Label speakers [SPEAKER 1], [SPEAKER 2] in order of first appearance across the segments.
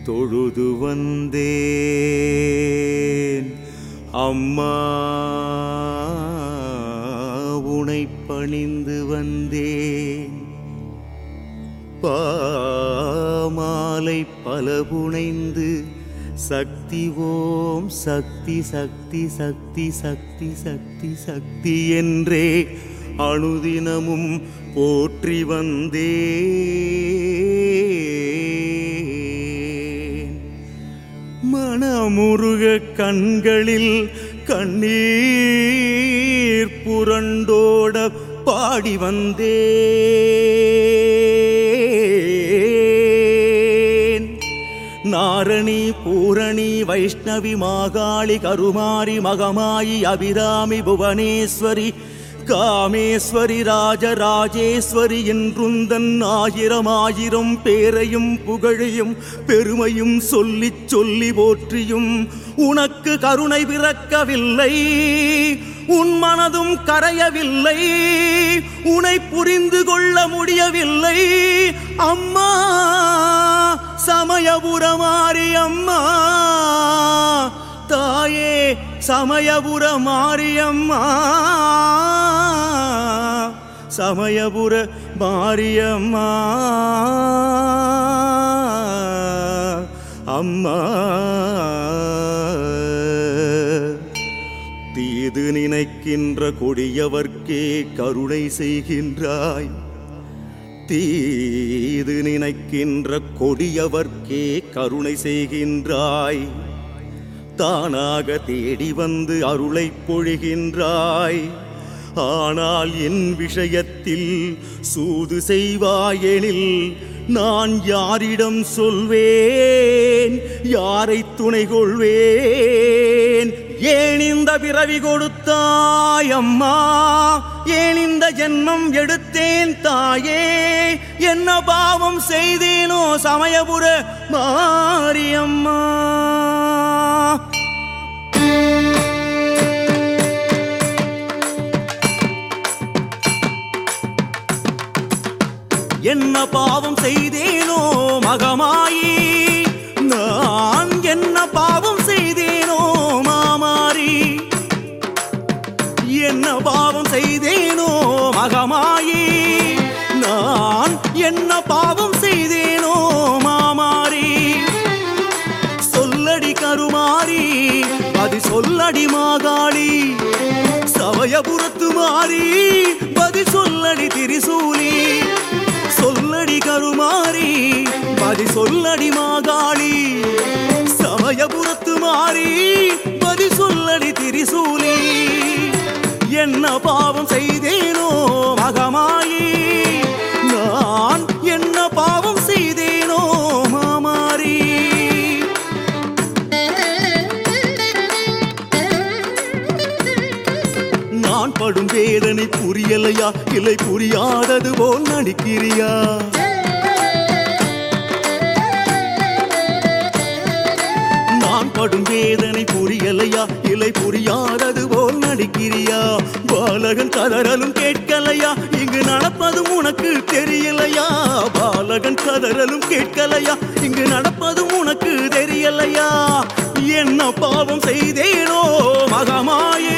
[SPEAKER 1] தொழுது வந்தேன் அம்மா உனை பணிந்து வந்தேன் பாமாலை பல புனைந்து சக்தி ஓம் சக்தி சக்தி சக்தி சக்தி சக்தி சக்தி என்றே அனுதினமும் போற்றி வந்தேன் மனமுருக கண்களில் கண்ணீர் புரண்டோட பாடி வந்தேன் நாரணி பூரணி வைஷ்ணவி மாகாளி கருமாரி மகமாயி அபிராமி புவனேஸ்வரி காமேஸ்வரி ராஜராஜேஸ்வரி என்றுந்தன் ஆயிரம் ஆயிரம் பேரையும் புகழையும் பெருமையும் சொல்லிச் சொல்லி போற்றியும் உனக்கு கருணை பிறக்கவில்லை உன் மனதும் கரையவில்லை உனை புரிந்து கொள்ள முடியவில்லை அம்மா சமயபுரமாரி அம்மா தாயே சமயபுர மாரியம்மா சமயபுர மாரியம்மா அம்மா தீது நினைக்கின்ற கொடியவர்க்கே கருணை செய்கின்றாய் தீது நினைக்கின்ற கொடியவர்க்கே கருணை செய்கின்றாய் தானாக தேடி வந்து அருளை பொழிகின்றாய் ஆனால் என் விஷயத்தில் சூது செய்வாயெனில் நான் யாரிடம் சொல்வேன் யாரை துணை கொள்வேன் ஏன் இந்த பிறவி கொடுத்தாய் அம்மா ஏன் இந்த ஜென்மம் எடுத்தேன் தாயே என்ன பாவம் செய்தேனோ சமயபுர மாரியம்மா என்ன பாவம் செய்தேனோ மகமாயி நான் என்ன பாவம் செய்தேனோ மாமாரி என்ன பாவம் செய்தேனோ மகமாயி நான் என்ன பாவம் செய்தேனோ மாமாரி சொல்லடி கருமாரி அது சொல்லடி மாகாளி சமயபுரத்து மாறி பதில் சொல்லடி திரிசூலி சொல்லடி கருமாரி பதி சொல்லடி மாகாளி சமயபுரத்து மாறி பதி சொல்லடி திரிசூலி என்ன பாவம் செய்தேனோ மகமாயி நான் என்ன பாவம் செய்தேனோ மாமாரி நான் படும் வேதனை புரியலையா இல்லை புரியாதது போல் நடிக்கிறியா நான் படும் வேதனை புரியலையா இல்லை புரியாதது போல் நடிக்கிறியா பாலகன் கதறலும் கேட்கலையா இங்கு நடப்பதும் உனக்கு தெரியலையா பாலகன் கதறலும் கேட்கலையா இங்கு நடப்பதும் உனக்கு தெரியலையா என்ன பாவம் செய்தேனோ மகமாயே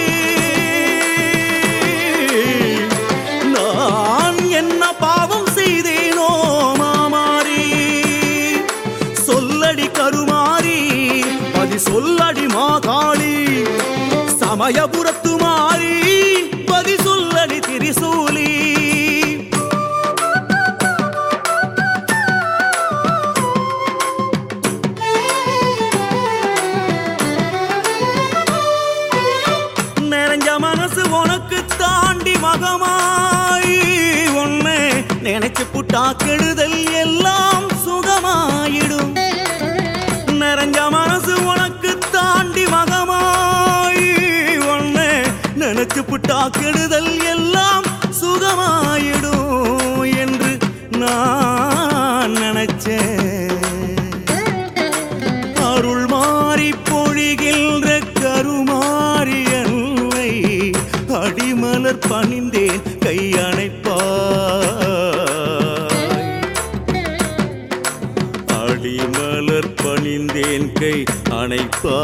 [SPEAKER 1] நான் என்ன பாவம் செய்தேனோ மாமாரி சொல்லடி கருமாரி பதி சொல்லடி மாகாளி சமயபுரத்து மாறி பதி சொல்லடி திரிசூலி நிறைஞ்ச மனசு உனக்கு தாண்டி மகமாயி ஒண்ணு நினைச்சு புட்டா கெடுதல் எல்லாம் சுகமாயிடும் நிறைஞ்ச மனசு உனக்கு தாண்டி மகமாயி ஒண்ணு நினைச்சு புட்டா கெடுதல் எல்லாம் சுகமாயிடும் என்று நான் நினைச்சேன் அருள் மாறி பொழிகின்ற கருமாறி என்னை அடிமலர் பணிந்தேன் கையணைப்பாய் அடிமலர் பணி பணிந்தேன் கை அணைப்பா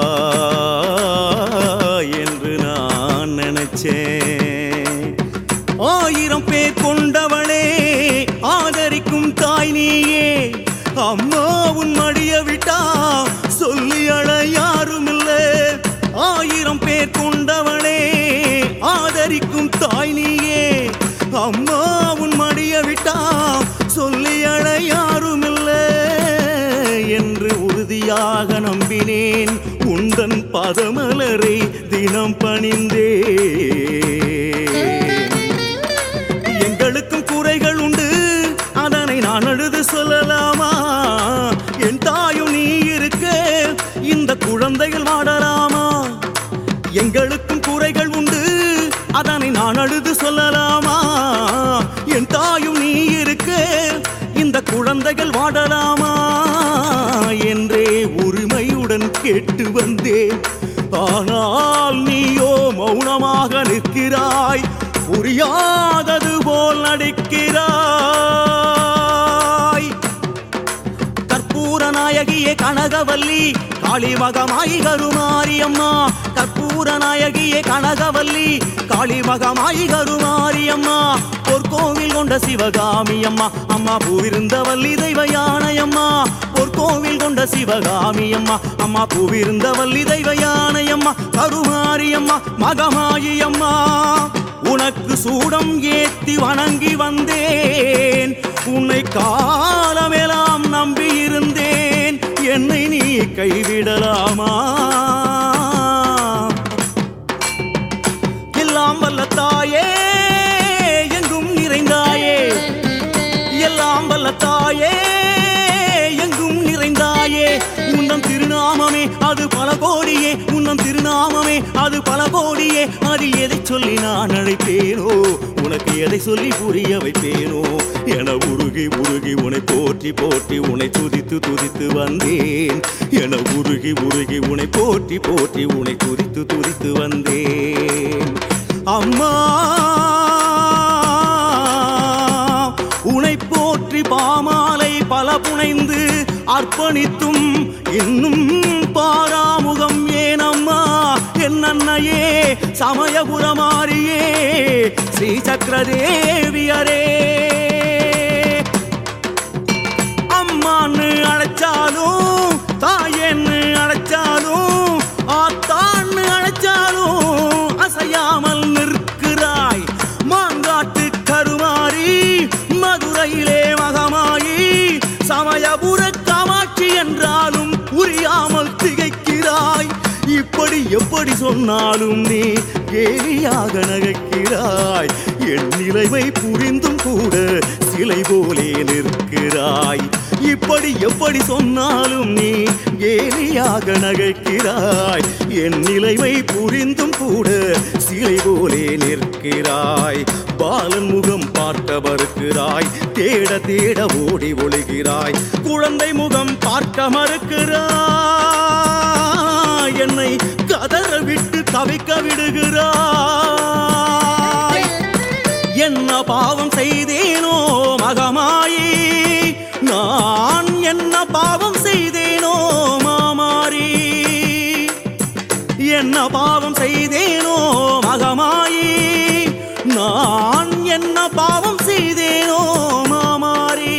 [SPEAKER 1] என்று நான் நினைச்சேன் ஆயிரம் பேர் கொண்டவளே ஆதரிக்கும் தாய் நீயே அம்மா உன் மடிய விட்டா சொல்லி அழ யாரும் இல்ல ஆயிரம் பேர் கொண்டவளே ஆதரிக்கும் தாய் நீயே அம்மா உன் மடிய விட்டா சொல்லி அழ யாரும் இல்ல என்று உறுதியாக நம்பினேன் உந்தன் பதமலரை தினம் பணிந்தேன் எங்களுக்கும் குறைகள் உண்டு அதனை நான் அழுது சொல்லலாமா என் தாயும் நீ இருக்க இந்த குழந்தைகள் வாடலாமா எங்களுக்கும் குறைகள் உண்டு அதனை நான் அழுது சொல்லலாமா என் தாயும் நீ இருக்க இந்த குழந்தைகள் வாடலாமா என்றே உரிமையுடன் கேட்டு வந்தேன் ஆனால் நீயோ மௌனமாக நிற்கிறாய் புரியாதது போல் நடிக்கிறாய் கற்பூர நாயகியே கனகவல்லி காளிமகமாய் கருமாரியம்மா கற்பூர நாயகியே கனகவல்லி காளிமகமாய் கருமாரியம்மா பொற்கோவில் கொண்ட சிவகாமி அம்மா அம்மா பூவிருந்த வள்ளி தெய்வ யானையம்மா பொற்கோவில் கொண்ட சிவகாமி அம்மா அம்மா பூவிருந்த வள்ளி தெய்வ யானையம்மா கருமாரியம்மா மகமாயி அம்மா உனக்கு சூடம் ஏத்தி வணங்கி வந்தேன் உன்னை காலமெல்லாம் நம்பி இருந்தேன் என்னை நீ கைவிடலாமா எல்லாம் வல்ல தாயே எங்கும் நிறைந்தாயே எல்லாம் வல்ல தாயே எங்கும் நிறைந்தாயே உன்னம் திருநாமமே அது பல கோடியே உன்னம் திருநாமமே அது பல கோடியே அது எதை சொல்லி நான் அழைப்பேனோ உனக்கு எதை சொல்லி புரிய வைப்பேனோ என உருகி உருகி உன்னை போற்றி போற்றி உன்னை துதித்து துதித்து வந்தேன் என உருகி உருகி உன்னை போற்றி போற்றி உன்னை துதித்து துதித்து வந்தேன் அம்மா உனை போற்றி பாமாலை பல புனைந்து அர்ப்பணித்தும் இன்னும் பாராமுகம் ஏனம்மா என் அன்னையே சமயபுரமாரியே ஸ்ரீ சக்கரதேவியரே அம்மான்னு அழைச்சாலும் தாயன்னு அழைச்சாலும் ஆத்தான்னு அழைச்சாலும் அசையாமல் நிற்கிறாய் மாங்காட்டு கருமாறி மதுரையிலே மகமாயி சமயபுர காமாட்சி என்றாலும் புரியாமல் திகைக்கிறாய் இப்படி எப்படி சொன்னாலும் நீ கேலியாக நகைக்கிறாய் என் நிலைமை புரிந்தும் கூட சிலை போலே நிற்கிறாய் இப்படி எப்படி சொன்னாலும் நீ கேலியாக நகைக்கிறாய் என் நிலைமை புரிந்தும் கூட சிலை போலே நிற்கிறாய் பாலன் முகம் பார்க்க மறுக்கிறாய் தேட தேட ஓடி ஒழுகிறாய் குழந்தை முகம் பார்க்க மறுக்கிறாய் என்னை கதற விட்டு தவிக்க விடுகிறாய் என்ன பாவம் செய்தேனோ மகமாயி நான் என்ன பாவம் செய்தேனோ மாமாரி என்ன பாவம் செய்தேனோ மகமாயி நான் என்ன பாவம் செய்தேனோ மாமாரி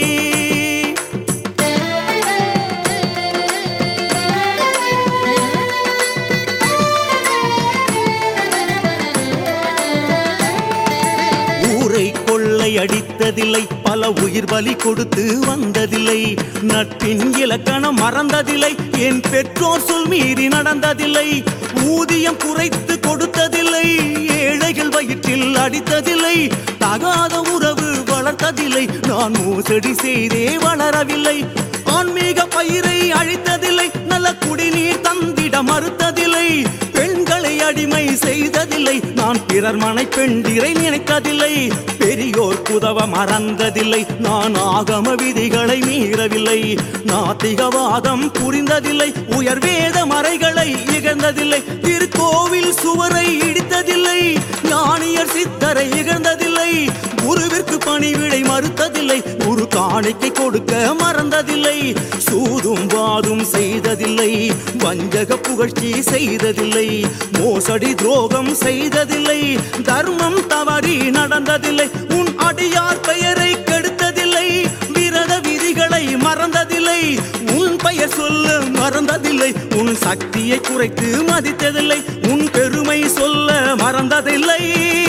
[SPEAKER 1] ஊரை கொள்ளை அடித்ததில்லை பல உயிர் பலி கொடுத்து வந்ததில்லை நட்பின் இலக்கணம் மறந்ததில்லை என் பெற்றோர் சொல் மீறி நடந்ததில்லை ஊதியம் குறைத்து கொடுத்ததில்லை ஏழைகள் வயிற்றில் அடித்ததில்லை தகாத உறவு வளர்த்ததில்லை நான் மோசடி செய்தே வளரவில்லை ஆன்மீக பயிரை அழித்ததில்லை நல்ல குடிநீர் தந்திட மறுத்ததில்லை பெண்களை அடிமை செய்ததில்லை நான் பிறர் மனை பெண்டிரை நினைத்ததில்லை பெரியோர் குதவ மறந்ததில்லை நான் ஆகம விதிகளை மீறவில்லை நாத்திகவாதம் புரிந்ததில்லை உயர் வேத மறைகளை இகழ்ந்ததில்லை திருக்கோவில் சுவரை இடித்ததில்லை ஞானியர் சித்தரை இகழ்ந்ததில்லை குருவிற்கு பணிவிடை மறுத்ததில்லை குரு காண காணிக்கை கொடுக்க மறந்ததில்லை சூதும் வாதும் செய்ததில்லை வஞ்சக புகழ்ச்சி செய்ததில்லை மோசடி துரோகம் செய்ததில்லை தர்மம் தவறி நடந்ததில்லை உன் அடியார் பெயரை கெடுத்ததில்லை விரத விதிகளை மறந்ததில்லை உன் பெயர் சொல்ல மறந்ததில்லை உன் சக்தியை குறைத்து மதித்ததில்லை உன் பெருமை சொல்ல மறந்ததில்லை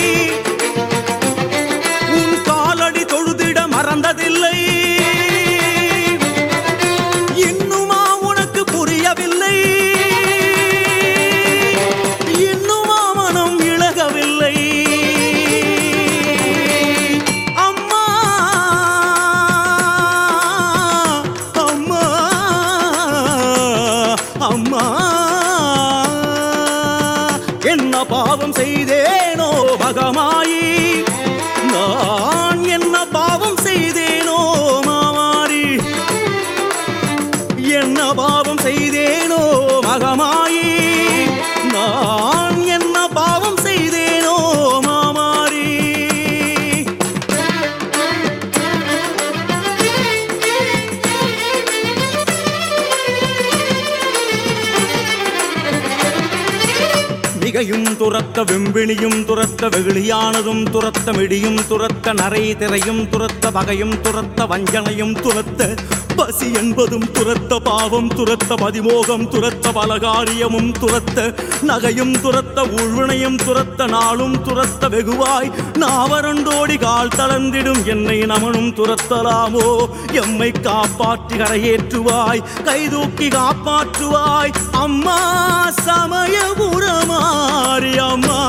[SPEAKER 1] உன் காலடி தொழுதிட மறந்ததில்லை இன்னுமா உனக்கு புரியவில்லை இன்னுமா மனம் இழகவில்லை அம்மா அம்மா அம்மா என்ன பாவம் செய்தேனோ மகமாயி நான் என்ன பாவம் செய்தேனோ மாமாரி என்ன பாவம் செய்தேனோ மகமாயி நான் என்ன பாவம் செய்தேனோ மாமாரி மிகையும் துரத்த வெம்பிணியும் துரத்த வெகுளியானதும் துரத்த மிடியும் துரத்த நரை திரையும் துரத்த பகையும் துரத்த வஞ்சனையும் துரத்த பசி என்பதும் துரத்த பாவம் துரத்த பதிமோகம் துரத்த பலகாரியமும் துரத்த நகையும் துரத்த உள்வினையும் துரத்த நாளும் துரத்த வெகுவாய் நாவரண்டோடி கால் தளர்ந்திடும் என்னை நமனும் துரத்தலாமோ எம்மை காப்பாற்றி கரையேற்றுவாய் கைதூக்கி காப்பாற்றுவாய் அம்மா சமயபுரமாரி அம்மா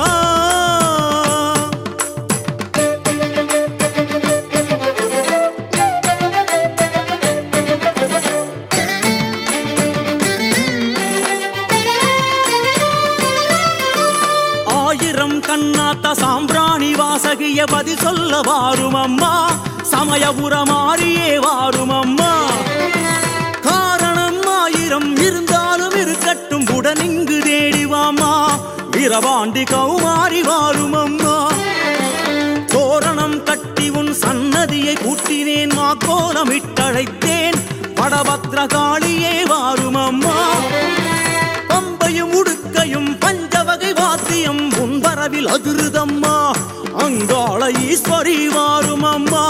[SPEAKER 1] ஆயிரம் கண்ணாத்த சாம்பிராணி வாசகிய பதி சொல்ல வாரும் அம்மா சமயபுரமாரியே வாரும் அம்மா காரணம் ஆயிரம் இருந்தாலும் இருக்கட்டும் உடன் இங்கு தேடிவாமா வீரபாண்டி கௌமாரி வாரும் அம்மா தோரணம் கட்டி உன் சன்னதியை கூட்டினேன் மாக்கோலம் இட்டழைத்தேன் வடபத்ரகாளியே வாரும் அம்மா பம்பையும் உடுக்கையும் பஞ்சவகை வாத்தியம் உன் வரவில் அதிருதம்மா அங்காள ஈஸ்வரி வாரும் அம்மா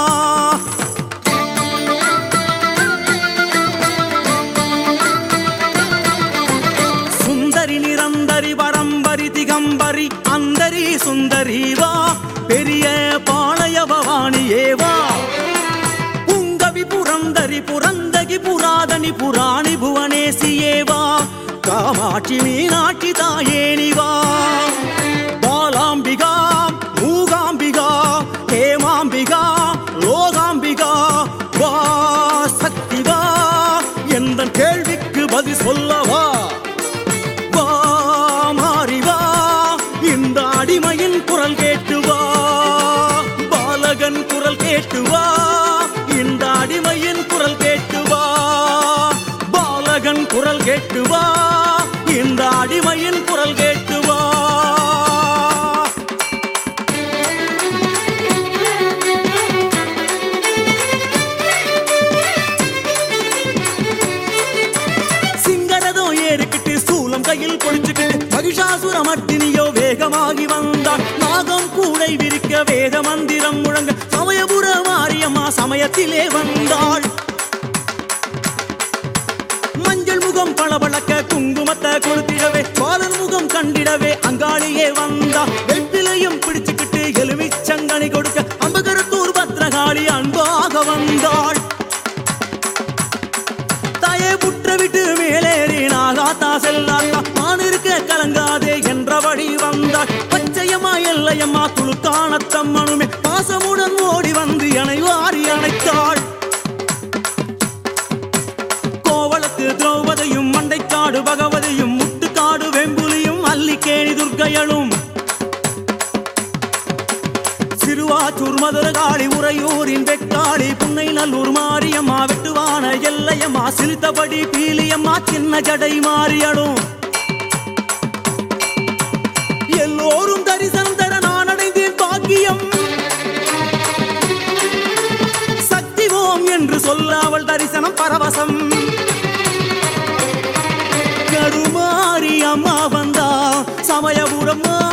[SPEAKER 1] சுந்தரி நிரந்தரி பரம்பரி திகம்பரி அந்தரி சுந்தரி வா பெரிய பாளைய பவானியே வா புங்கவி புரந்தரி புரந்தகி புராதனி புராணி புவனேசியே வா காமாட்சி மீனாட்சி தாயேனி வா பாலாம்பிகா மூகாம்பிகா ஹேமாம்பிகா லோகாம்பிகா வா சக்தி வா எந்த கேள்விக்கு பதில் சொல்லவா வா மாறி வா இந்த அடிமையின் குரல் கேட்டு வா பாலகன் குரல் கேட்டு வா இந்த அடிமையின் குரல் கேட்டு வா பாலகன் குரல் கேட்டு வா இந்த அடிமையின் குரல் கேட்டு வா சிங்கரதம் ஏறிக்கிட்டு சூலம் கையில் பொழிச்சுக்கிட்டு மகிஷாசுர மட்டினியோ வேகமாகி வந்தான் நாகம் கூடை விரிக்க வேத மந்திரம் முழங்க சமயபுர மாரியம்மா சமயத்திலே வந்தாள் மஞ்சள் முகம் பளபளக்க குங்குமத்தை கொளுத்திடவே பாலன் முகம் கண்டிடவே அங்காளியே வந்தா வெப்பிலையும் பிடிச்சுக்கிட்டு எலுமிச்சங்கனி கொடுக்க அம்பகரத்தூர் பத்ரகாளி அன்பாக வந்தாள் தாயே புற்ற விட்டு மேலேறி நாகாத்தா செல்லாத்தா நான் இருக்க கலங்காதே என்றபடி வந்தாள் பச்சையம்மா எல்லையம்மா துளுக்கானத்தம்மனுமே பாசமுடன் ஓடி வந்து என்னை வாரி அணைத்தாள் கோவளத்து திரௌபதியும் மண்டைக்காடு பகவதியும் முட்டுக்காடு வெம்புலியும் அல்லிக்கேணி துர்க்கையளும் சிறுவாச்சூர் மதுரகாளி உறையூரின் வெக்காளி புன்னை நல்லூர் மாரியம்மா வெட்டுவான எல்லையம்மா சிரித்தபடி பீலியம்மா சின்ன ஜடை மாறியடும் எல்லோரும் தரிசனம் தர நான் அடைந்தேன் பாக்கியம் சக்தி ஓம் என்று சமயபுரம்